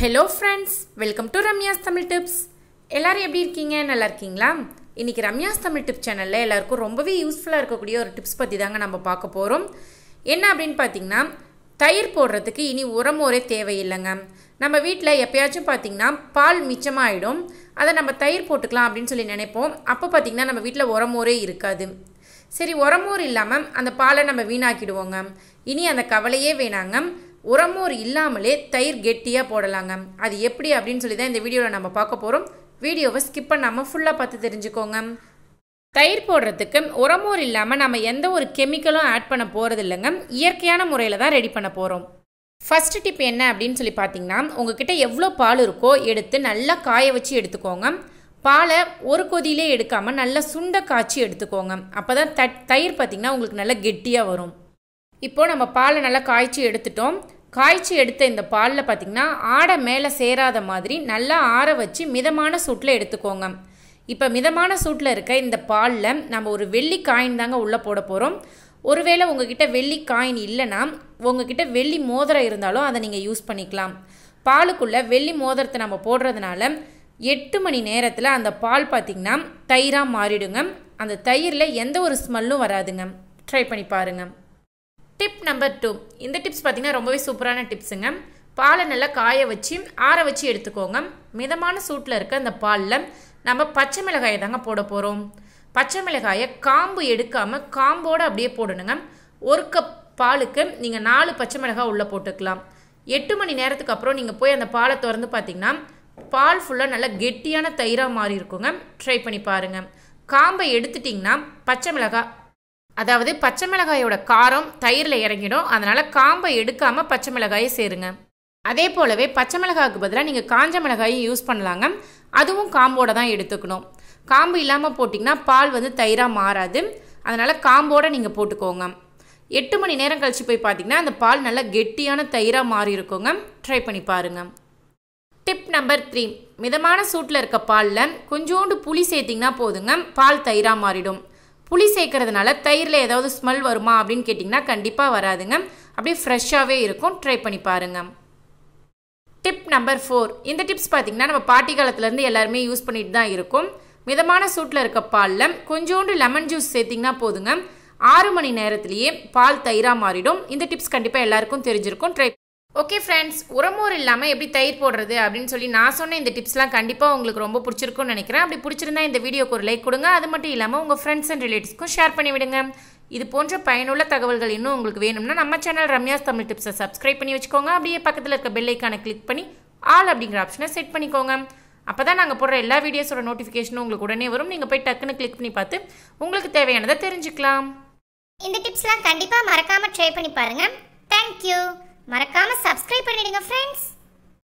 hello friends welcome to Ramya's Tamil tips எல்லாரும் எப்படி இருக்கீங்க நல்லா இருக்கீங்களா இன்னைக்கு ரம்யாஸ் தமிழ் டிப் சேனலில் எல்லாருக்கும் ரொம்பவே யூஸ்ஃபுல்லாக இருக்கக்கூடிய ஒரு டிப்ஸ் பற்றி தாங்க நம்ம பார்க்க போகிறோம் என்ன அப்படின்னு பார்த்தீங்கன்னா தயிர் போடுறதுக்கு இனி உரமோரே தேவையில்லைங்க நம்ம வீட்டில் எப்பயாச்சும் பார்த்தீங்கன்னா பால் மிச்சமாகிடும் அதை நம்ம தயிர் போட்டுக்கலாம் அப்படின்னு சொல்லி நினைப்போம் அப்போ பார்த்தீங்கன்னா நம்ம வீட்டில் உரமோரே இருக்காது சரி உரமோர் இல்லாமல் அந்த பாலை நம்ம வீணாக்கிடுவோங்க இனி அந்த கவலையே வேணாங்க உரமோர் இல்லாமலே தயிர் கெட்டியாக போடலாங்க அது எப்படி அப்படின்னு சொல்லி தான் இந்த வீடியோவில் நம்ம பார்க்க போகிறோம் வீடியோவை ஸ்கிப் பண்ணாமல் ஃபுல்லாக பார்த்து தெரிஞ்சுக்கோங்க தயிர் போடுறதுக்கு உரமோர் இல்லாமல் நம்ம எந்த ஒரு கெமிக்கலும் ஆட் பண்ண போகிறது இல்லைங்க இயற்கையான முறையில் தான் ரெடி பண்ண போகிறோம் ஃபஸ்ட்டு டிப் என்ன அப்படின்னு சொல்லி பார்த்தீங்கன்னா உங்ககிட்ட எவ்வளோ பால் இருக்கோ எடுத்து நல்லா காய வச்சு எடுத்துக்கோங்க பாலை ஒரு கொதியிலே எடுக்காமல் நல்லா சுண்ட காய்ச்சி எடுத்துக்கோங்க அப்போ தான் த தயிர் பார்த்திங்கன்னா உங்களுக்கு நல்லா கெட்டியாக வரும் இப்போது நம்ம பாலை நல்லா காய்ச்சி எடுத்துட்டோம் காய்ச்சி எடுத்த இந்த பாலில் பார்த்திங்கன்னா ஆடை மேலே சேராத மாதிரி நல்லா ஆற வச்சு மிதமான சூட்டில் எடுத்துக்கோங்க இப்போ மிதமான சூட்டில் இருக்க இந்த பாலில் நம்ம ஒரு வெள்ளி காயின் தாங்க உள்ளே போட போகிறோம் ஒருவேளை உங்ககிட்ட வெள்ளி காயின் இல்லைன்னா உங்ககிட்ட வெள்ளி மோதிரம் இருந்தாலும் அதை நீங்கள் யூஸ் பண்ணிக்கலாம் பாலுக்குள்ளே வெள்ளி மோதிரத்தை நம்ம போடுறதுனால எட்டு மணி நேரத்தில் அந்த பால் பார்த்திங்கன்னா தயிராக மாறிடுங்க அந்த தயிரில் எந்த ஒரு ஸ்மெல்லும் வராதுங்க ட்ரை பண்ணி பாருங்கள் டிப் நம்பர் டூ இந்த டிப்ஸ் பார்த்திங்கன்னா ரொம்பவே சூப்பரான டிப்ஸுங்க பாலை நல்லா காய வச்சு ஆற வச்சு எடுத்துக்கோங்க மிதமான சூட்டில் இருக்க அந்த பாலில் நம்ம பச்சை மிளகாயை தாங்க போட போகிறோம் பச்சை மிளகாயை காம்பு எடுக்காமல் காம்போடு அப்படியே போடணுங்க ஒரு கப் பாலுக்கு நீங்கள் நாலு பச்சை மிளகாய் உள்ளே போட்டுக்கலாம் எட்டு மணி நேரத்துக்கு அப்புறம் நீங்கள் போய் அந்த பாலை திறந்து பார்த்தீங்கன்னா பால் ஃபுல்லாக நல்லா கெட்டியான தயிராக மாறி இருக்குங்க ட்ரை பண்ணி பாருங்கள் காம்பை எடுத்துட்டிங்கன்னா பச்சை மிளகாய் அதாவது பச்சை மிளகாயோட காரம் தயிரில் இறங்கிடும் அதனால் காம்பை எடுக்காமல் பச்சை மிளகாயை சேருங்க அதே போலவே பச்சை மிளகாய்க்கு பதிலாக நீங்கள் காஞ்ச மிளகாயும் யூஸ் பண்ணலாங்க அதுவும் காம்போட தான் எடுத்துக்கணும் காம்பு இல்லாமல் போட்டிங்கன்னா பால் வந்து தயிராக மாறாது அதனால் காம்போட நீங்கள் போட்டுக்கோங்க எட்டு மணி நேரம் கழித்து போய் பார்த்தீங்கன்னா அந்த பால் நல்லா கெட்டியான தயிராக மாறி இருக்குங்க ட்ரை பண்ணி பாருங்கள் டிப் நம்பர் த்ரீ மிதமான சூட்டில் இருக்க பாலில் கொஞ்சோண்டு புளி சேர்த்திங்கன்னா போதுங்க பால் தயிராக மாறிடும் புளி சேர்க்கறதுனால தயிரில் ஏதாவது ஸ்மெல் வருமா அப்படின்னு கேட்டிங்கன்னா கண்டிப்பாக வராதுங்க அப்படியே ஃப்ரெஷ்ஷாகவே இருக்கும் ட்ரை பண்ணி பாருங்கள் டிப் நம்பர் ஃபோர் இந்த டிப்ஸ் பார்த்திங்கன்னா நம்ம பாட்டி காலத்துலேருந்து எல்லாருமே யூஸ் பண்ணிட்டு தான் இருக்கும் மிதமான சூட்டில் இருக்க பாலில் கொஞ்சோண்டு லெமன் ஜூஸ் சேர்த்திங்கன்னா போதுங்க ஆறு மணி நேரத்திலேயே பால் தயிராக மாறிடும் இந்த டிப்ஸ் கண்டிப்பாக எல்லாருக்கும் தெரிஞ்சிருக்கும் ட்ரை ஓகே ஃப்ரெண்ட்ஸ் உரமோர் இல்லாமல் எப்படி தயிர் போடுறது அப்படின்னு சொல்லி நான் சொன்ன இந்த டிப்ஸ்லாம் கண்டிப்பாக உங்களுக்கு ரொம்ப பிடிச்சிருக்கும்னு நினைக்கிறேன் அப்படி பிடிச்சிருந்தா இந்த வீடியோக்கு ஒரு லைக் கொடுங்க அது மட்டும் இல்லாமல் உங்கள் ஃப்ரெண்ட்ஸ் அண்ட் ரிலேட்டிவ்ஸ்க்கும் ஷேர் பண்ணி விடுங்க இது போன்ற பயனுள்ள தகவல்கள் இன்னும் உங்களுக்கு வேணும்னா நம்ம சேனல் ரம்யாஸ் தமிழ் டிப்ஸை சப்ஸ்கிரைப் பண்ணி வச்சுக்கோங்க அப்படியே பக்கத்தில் இருக்க பெல் ஐக்கானை கிளிக் பண்ணி ஆல் அப்படிங்கிற ஆப்ஷனை செட் பண்ணிக்கோங்க அப்போ தான் நாங்கள் போடுற எல்லா வீடியோஸோட நோட்டிஃபிகேஷனும் உங்களுக்கு உடனே வரும் நீங்கள் போய் டக்குன்னு கிளிக் பண்ணி பார்த்து உங்களுக்கு தேவையானதை தெரிஞ்சுக்கலாம் இந்த டிப்ஸ்லாம் கண்டிப்பாக மறக்காமல் ட்ரை பண்ணி பாருங்கள் தேங்க்யூ மறக்காமல் சப்ஸ்கிரைப் பண்ணிடுங்க ஃப்ரெண்ட்ஸ்